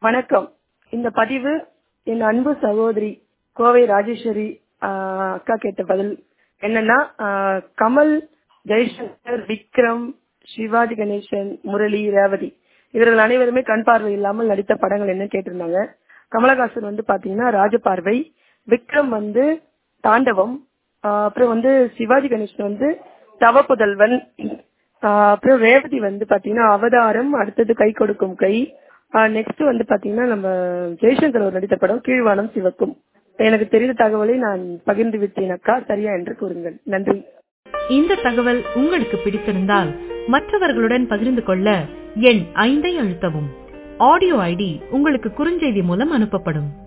வணக்கம் இந்த பதிவு என் அன்பு சகோதரி கோவை ராஜேஸ்வரி ஆஹ், அக்கா கேட்ட பதில் என்னன்னா ஆஹ், கமல் ஜெய்சங்கர் விக்ரம் சிவாஜி கணேசன் முரளி ரேவதி இவர்கள் அனைவருமே கண் பார்வை இல்லாமல் நடித்த படங்கள் என்ன கேட்டிருந்தாங்க கமலஹாசன் வந்து பாத்தீங்கன்னா ராஜபார்வை விக்ரம் வந்து தாண்டவம் ஆஹ், அப்புறம் வந்து சிவாஜி கணேசன் வந்து தவப்புதல்வன் ஆஹ், அப்புறம் ரேவதி வந்து பாத்தீங்கன்னா அவதாரம் அடுத்தது கை கொடுக்கும் கை நெக்ஸ்ட் வந்து பாத்தீங்கன்னா நம்ம ஜெய்சங்கர் அவர் நடித்த படம் கீழ்வானம் சிவக்கும் எனக்கு தெரிந்த தகவலை நான் பகிர்ந்து விட்டேன் அக்கா சரியா என்று கூறுங்கள் நன்றி இந்த தகவல் உங்களுக்கு பிடித்திருந்தால் மற்றவர்களுடன் பகிர்ந்து கொள்ள எண் ஐந்தை அழுத்தவும் ஆடியோ ஐடி உங்களுக்கு குறுஞ்செய்தி மூலம் அனுப்பப்படும்